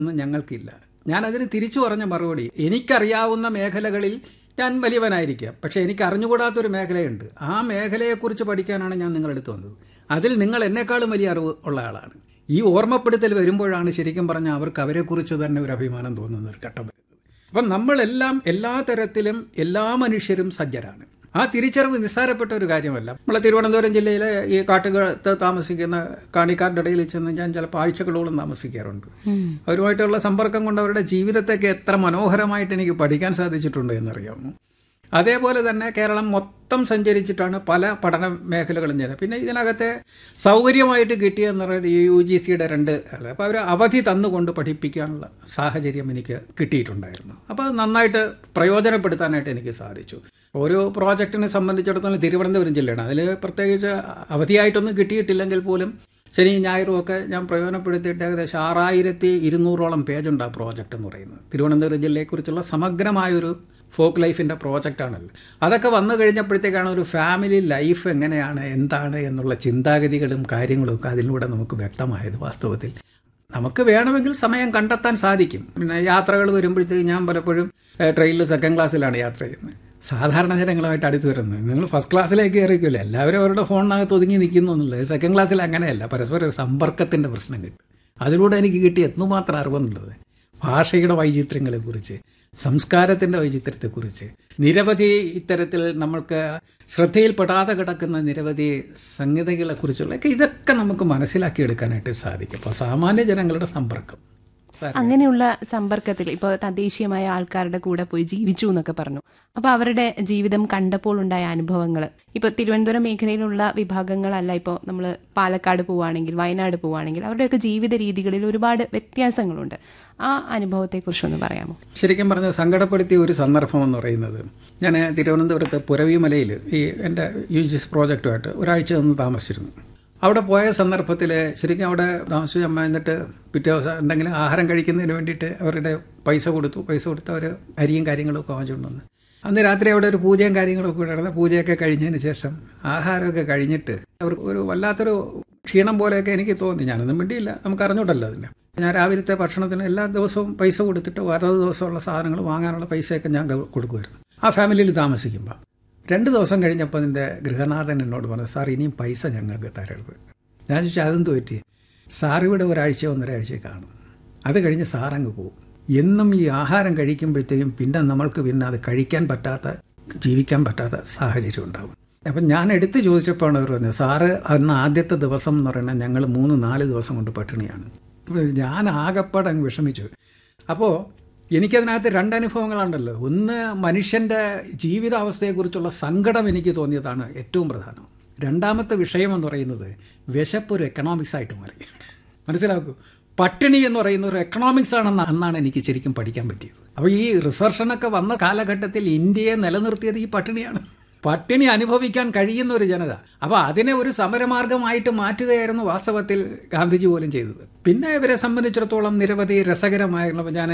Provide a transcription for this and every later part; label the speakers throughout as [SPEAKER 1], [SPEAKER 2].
[SPEAKER 1] ഒന്നും ഞങ്ങൾക്കില്ല ഞാൻ അതിന് തിരിച്ചു പറഞ്ഞ മറുപടി എനിക്കറിയാവുന്ന മേഖലകളിൽ ഞാൻ വലിയവനായിരിക്കാം പക്ഷേ എനിക്ക് അറിഞ്ഞുകൂടാത്തൊരു മേഖലയുണ്ട് ആ മേഖലയെക്കുറിച്ച് പഠിക്കാനാണ് ഞാൻ നിങ്ങളെടുത്ത് വന്നത് അതിൽ നിങ്ങൾ എന്നെക്കാളും വലിയ അറിവ് ഉള്ള ആളാണ് ഈ ഓർമ്മപ്പെടുത്തൽ വരുമ്പോഴാണ് ശരിക്കും പറഞ്ഞാൽ അവർക്ക് അവരെക്കുറിച്ച് തന്നെ ഒരു അഭിമാനം തോന്നുന്ന ഒരു ഘട്ടം വരുന്നത് അപ്പം നമ്മളെല്ലാം എല്ലാ തരത്തിലും എല്ലാ മനുഷ്യരും സജ്ജരാണ് ആ തിരിച്ചറിവ് നിസ്സാരപ്പെട്ട ഒരു കാര്യമല്ല നമ്മളെ തിരുവനന്തപുരം ജില്ലയിലെ ഈ കാട്ടുകാലത്ത് താമസിക്കുന്ന കാണിക്കാരുടെ ഇടയിൽ ചെന്ന് ഞാൻ ചിലപ്പോൾ ആഴ്ചകളോളം താമസിക്കാറുണ്ട് അവരുമായിട്ടുള്ള സമ്പർക്കം കൊണ്ട് അവരുടെ ജീവിതത്തെയൊക്കെ എത്ര മനോഹരമായിട്ട് എനിക്ക് പഠിക്കാൻ സാധിച്ചിട്ടുണ്ട് എന്നറിയാമോ അതേപോലെ തന്നെ കേരളം മൊത്തം സഞ്ചരിച്ചിട്ടാണ് പല പഠന മേഖലകളും ചെയ്യുന്നത് പിന്നെ ഇതിനകത്തെ സൗകര്യമായിട്ട് കിട്ടിയെന്ന് പറയുന്നത് ഈ യു ജി സിയുടെ രണ്ട് അപ്പോൾ അവർ അവധി തന്നുകൊണ്ട് പഠിപ്പിക്കാനുള്ള സാഹചര്യം എനിക്ക് കിട്ടിയിട്ടുണ്ടായിരുന്നു അപ്പോൾ അത് നന്നായിട്ട് പ്രയോജനപ്പെടുത്താനായിട്ട് എനിക്ക് സാധിച്ചു ഓരോ പ്രോജക്റ്റിനെ സംബന്ധിച്ചിടത്തോളം തിരുവനന്തപുരം ജില്ലയാണ് അതിൽ പ്രത്യേകിച്ച് അവധിയായിട്ടൊന്നും കിട്ടിയിട്ടില്ലെങ്കിൽ പോലും ശനി ഞായറും ഒക്കെ ഞാൻ പ്രയോജനപ്പെടുത്തിയിട്ട് ഏകദേശം ആറായിരത്തി ഇരുന്നൂറോളം പേജുണ്ട് ആ പ്രോജക്റ്റ് എന്ന് പറയുന്നത് തിരുവനന്തപുരം ജില്ലയെക്കുറിച്ചുള്ള സമഗ്രമായൊരു ഫോക്ക് ലൈഫിൻ്റെ പ്രോജക്റ്റാണല്ലോ അതൊക്കെ വന്നു കഴിഞ്ഞപ്പോഴത്തേക്കാണ് ഒരു ഫാമിലി ലൈഫ് എങ്ങനെയാണ് എന്താണ് എന്നുള്ള ചിന്താഗതികളും കാര്യങ്ങളും ഒക്കെ അതിലൂടെ നമുക്ക് വ്യക്തമായത് വാസ്തവത്തിൽ നമുക്ക് വേണമെങ്കിൽ സമയം കണ്ടെത്താൻ സാധിക്കും പിന്നെ യാത്രകൾ വരുമ്പോഴത്തേക്ക് ഞാൻ പലപ്പോഴും ട്രെയിനിൽ സെക്കൻഡ് ക്ലാസ്സിലാണ് യാത്ര ചെയ്യുന്നത് സാധാരണ ജനങ്ങളുമായിട്ട് അടുത്ത് വരുന്നത് നിങ്ങൾ ഫസ്റ്റ് ക്ലാസ്സിലേക്ക് കയറിക്കില്ല എല്ലാവരും അവരുടെ ഫോണിനകത്ത് ഒതുങ്ങി നിൽക്കുന്നു എന്നുള്ളത് സെക്കൻഡ് ക്ലാസ്സിൽ അങ്ങനെയല്ല പരസ്പര സമ്പർക്കത്തിൻ്റെ പ്രശ്നം കിട്ടും അതിലൂടെ എനിക്ക് കിട്ടിയ എത്രമാത്രം അറിവെന്നുള്ളത് ഭാഷയുടെ വൈചിത്ര്യങ്ങളെക്കുറിച്ച് സംസ്കാരത്തിൻ്റെ വൈചിത്ര്യത്തെക്കുറിച്ച് നിരവധി ഇത്തരത്തിൽ നമ്മൾക്ക് ശ്രദ്ധയിൽപ്പെടാതെ കിടക്കുന്ന നിരവധി സംഗതികളെക്കുറിച്ചുള്ള ഒക്കെ ഇതൊക്കെ നമുക്ക് മനസ്സിലാക്കിയെടുക്കാനായിട്ട് സാധിക്കും അപ്പോൾ സാമാന്യ ജനങ്ങളുടെ സമ്പർക്കം
[SPEAKER 2] അങ്ങനെയുള്ള സമ്പർക്കത്തിൽ ഇപ്പോൾ തദ്ദേശീയമായ ആൾക്കാരുടെ കൂടെ പോയി ജീവിച്ചു എന്നൊക്കെ പറഞ്ഞു അപ്പോൾ അവരുടെ ജീവിതം കണ്ടപ്പോൾ ഉണ്ടായ അനുഭവങ്ങൾ ഇപ്പോൾ തിരുവനന്തപുരം മേഖലയിലുള്ള വിഭാഗങ്ങളല്ല ഇപ്പോൾ നമ്മൾ പാലക്കാട് പോവുകയാണെങ്കിൽ വയനാട് പോവുകയാണെങ്കിൽ അവരുടെയൊക്കെ ജീവിത രീതികളിൽ ഒരുപാട് വ്യത്യാസങ്ങളുണ്ട് ആ അനുഭവത്തെക്കുറിച്ചൊന്ന് പറയാമോ
[SPEAKER 1] ശരിക്കും പറഞ്ഞാൽ സങ്കടപ്പെടുത്തിയ ഒരു സന്ദർഭം എന്ന് പറയുന്നത് ഞാൻ തിരുവനന്തപുരത്ത് പുരവിമലയിൽ ഈ എൻ്റെ യു ജി എസ് പ്രോജക്റ്റുമായിട്ട് ഒരാഴ്ച നിന്ന് താമസിച്ചിരുന്നു അവിടെ പോയ സന്ദർഭത്തിൽ ശരിക്കും അവിടെ താമസിച്ച് അമ്മ എന്നിട്ട് പിറ്റേ ദിവസം എന്തെങ്കിലും ആഹാരം കഴിക്കുന്നതിന് വേണ്ടിയിട്ട് അവരുടെ പൈസ കൊടുത്തു പൈസ കൊടുത്ത് അവർ അരിയും കാര്യങ്ങളും ഒക്കെ വാങ്ങിച്ചുകൊണ്ട് വന്ന് അന്ന് രാത്രി അവിടെ ഒരു പൂജയും കാര്യങ്ങളൊക്കെ കൂടെ നടന്ന് പൂജയൊക്കെ കഴിഞ്ഞതിന് ശേഷം ആഹാരമൊക്കെ കഴിഞ്ഞിട്ട് അവർക്ക് ഒരു വല്ലാത്തൊരു ക്ഷീണം പോലെയൊക്കെ എനിക്ക് തോന്നി ഞാനൊന്നും വേണ്ടിയില്ല നമുക്ക് അറിഞ്ഞൂടല്ലോ അതിന് ഞാൻ രാവിലത്തെ ഭക്ഷണത്തിന് എല്ലാ ദിവസവും പൈസ കൊടുത്തിട്ട് അതത് ദിവസമുള്ള സാധനങ്ങൾ വാങ്ങാനുള്ള പൈസയൊക്കെ ഞാൻ കൊടുക്കുമായിരുന്നു ആ ഫാമിലിയിൽ താമസിക്കുമ്പോൾ രണ്ട് ദിവസം കഴിഞ്ഞപ്പോൾ അതിൻ്റെ ഗൃഹനാഥൻ എന്നോട് പറഞ്ഞു സാർ ഇനിയും പൈസ ഞങ്ങൾക്ക് തരരുത് ഞാൻ ചോദിച്ചാൽ അതെന്ത് പറ്റി സാർ ഇവിടെ ഒരാഴ്ച ഒന്നരാഴ്ച കാണും അത് കഴിഞ്ഞ് സാർ അങ്ങ് പോകും എന്നും ഈ ആഹാരം കഴിക്കുമ്പോഴത്തേക്കും പിന്നെ നമ്മൾക്ക് പിന്നെ അത് കഴിക്കാൻ പറ്റാത്ത ജീവിക്കാൻ പറ്റാത്ത സാഹചര്യം ഉണ്ടാകും അപ്പം ഞാൻ എടുത്ത് ചോദിച്ചപ്പോഴാണ് അവർ പറഞ്ഞത് സാറ് അന്ന് ആദ്യത്തെ ദിവസം എന്ന് പറയുന്നത് ഞങ്ങൾ മൂന്ന് നാല് ദിവസം കൊണ്ട് പട്ടിണിയാണ് ഞാൻ ആകപ്പാടെ അങ്ങ് വിഷമിച്ചു അപ്പോൾ എനിക്കതിനകത്ത് രണ്ട് അനുഭവങ്ങളുണ്ടല്ലോ ഒന്ന് മനുഷ്യൻ്റെ ജീവിതാവസ്ഥയെക്കുറിച്ചുള്ള സങ്കടം എനിക്ക് തോന്നിയതാണ് ഏറ്റവും പ്രധാനം രണ്ടാമത്തെ വിഷയം എന്ന് പറയുന്നത് വിശപ്പ് ഒരു എക്കണോമിക്സ് ആയിട്ട് മാറി മനസ്സിലാക്കൂ പട്ടിണി എന്ന് പറയുന്ന ഒരു എക്കണോമിക്സ് ആണെന്ന് അന്നാണ് എനിക്ക് ശരിക്കും പഠിക്കാൻ പറ്റിയത് അപ്പോൾ ഈ റിസർഷനൊക്കെ വന്ന കാലഘട്ടത്തിൽ ഇന്ത്യയെ നിലനിർത്തിയത് ഈ പട്ടിണിയാണ് പട്ടിണി അനുഭവിക്കാൻ കഴിയുന്ന ഒരു ജനത അപ്പോൾ അതിനെ ഒരു സമരമാർഗമായിട്ട് മാറ്റുകയായിരുന്നു വാസ്തവത്തിൽ ഗാന്ധിജി പോലും ചെയ്തത് പിന്നെ ഇവരെ സംബന്ധിച്ചിടത്തോളം നിരവധി രസകരമായുള്ള ഞാൻ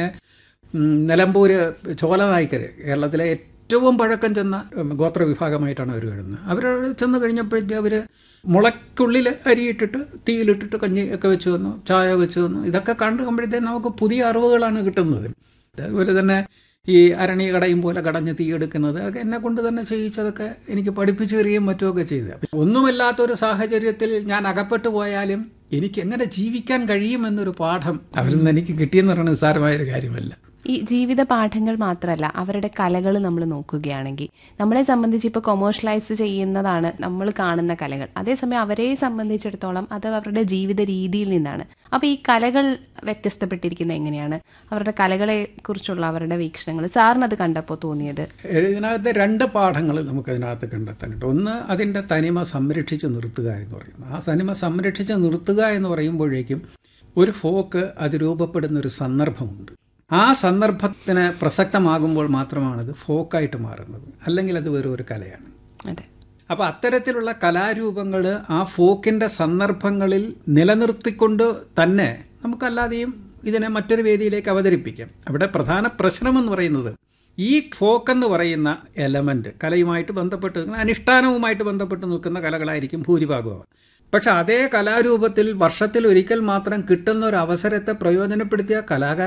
[SPEAKER 1] നിലമ്പൂര് ചോലനായ്ക്കർ കേരളത്തിലെ ഏറ്റവും പഴക്കം ചെന്ന ഗോത്ര വിഭാഗമായിട്ടാണ് അവർ വരുന്നത് അവരോട് ചെന്ന് കഴിഞ്ഞപ്പോഴത്തേക്ക് അവർ മുളയ്ക്കുള്ളിൽ അരിയിട്ടിട്ട് തീയിലിട്ടിട്ട് കഞ്ഞി ഒക്കെ വെച്ച് വന്നു ചായ വെച്ച് വന്നു ഇതൊക്കെ കണ്ടുമ്പോഴത്തേക്ക് നമുക്ക് പുതിയ അറിവുകളാണ് കിട്ടുന്നത് അതുപോലെ തന്നെ ഈ അരണി കടയും പോലെ കടഞ്ഞ് തീയെടുക്കുന്നത് ഒക്കെ എന്നെ കൊണ്ട് തന്നെ ചെയ്യിച്ചതൊക്കെ എനിക്ക് പഠിപ്പിച്ചു തരികയും മറ്റുമൊക്കെ ചെയ്ത് ഒന്നുമില്ലാത്തൊരു സാഹചര്യത്തിൽ ഞാൻ അകപ്പെട്ടു പോയാലും എനിക്ക് എങ്ങനെ ജീവിക്കാൻ കഴിയുമെന്നൊരു പാഠം അവരിൽ നിന്ന് എനിക്ക് കിട്ടിയെന്ന് പറയുന്നത് നിസ്സാരമായൊരു കാര്യമല്ല
[SPEAKER 2] ഈ ജീവിത പാഠങ്ങൾ മാത്രമല്ല അവരുടെ കലകൾ നമ്മൾ നോക്കുകയാണെങ്കിൽ നമ്മളെ സംബന്ധിച്ച് ഇപ്പോൾ കൊമേഴ്ഷ്യലൈസ് ചെയ്യുന്നതാണ് നമ്മൾ കാണുന്ന കലകൾ അതേസമയം അവരെ സംബന്ധിച്ചിടത്തോളം അത് അവരുടെ ജീവിത രീതിയിൽ നിന്നാണ് അപ്പോൾ ഈ കലകൾ വ്യത്യസ്തപ്പെട്ടിരിക്കുന്നത് എങ്ങനെയാണ് അവരുടെ കലകളെ കുറിച്ചുള്ള അവരുടെ വീക്ഷണങ്ങൾ സാറിന് അത് കണ്ടപ്പോൾ തോന്നിയത്
[SPEAKER 1] ഇതിനകത്ത് രണ്ട് പാഠങ്ങൾ നമുക്ക് അതിനകത്ത് കണ്ടെത്താൻ കിട്ടും ഒന്ന് അതിൻ്റെ തനിമ സംരക്ഷിച്ച് നിർത്തുക എന്ന് പറയുന്നത് ആ തനിമ സംരക്ഷിച്ച് നിർത്തുക എന്ന് പറയുമ്പോഴേക്കും ഒരു ഫോക്ക് അത് രൂപപ്പെടുന്ന ഒരു സന്ദർഭമുണ്ട് ആ സന്ദർഭത്തിന് പ്രസക്തമാകുമ്പോൾ മാത്രമാണ് അത് ഫോക്കായിട്ട് മാറുന്നത് അല്ലെങ്കിൽ അത് വെറും ഒരു കലയാണ്
[SPEAKER 2] അതെ
[SPEAKER 1] അപ്പോൾ അത്തരത്തിലുള്ള കലാരൂപങ്ങൾ ആ ഫോക്കിൻ്റെ സന്ദർഭങ്ങളിൽ നിലനിർത്തിക്കൊണ്ട് തന്നെ നമുക്കല്ലാതെയും ഇതിനെ മറ്റൊരു വേദിയിലേക്ക് അവതരിപ്പിക്കാം അവിടെ പ്രധാന പ്രശ്നമെന്ന് പറയുന്നത് ഈ ഫോക്ക് എന്ന് പറയുന്ന എലമെന്റ് കലയുമായിട്ട് ബന്ധപ്പെട്ട് അനുഷ്ഠാനവുമായിട്ട് ബന്ധപ്പെട്ട് നിൽക്കുന്ന കലകളായിരിക്കും ഭൂരിഭാഗവും പക്ഷെ അതേ കലാരൂപത്തിൽ വർഷത്തിൽ ഒരിക്കൽ മാത്രം കിട്ടുന്ന ഒരു അവസരത്തെ പ്രയോജനപ്പെടുത്തിയ കലാകാരൻ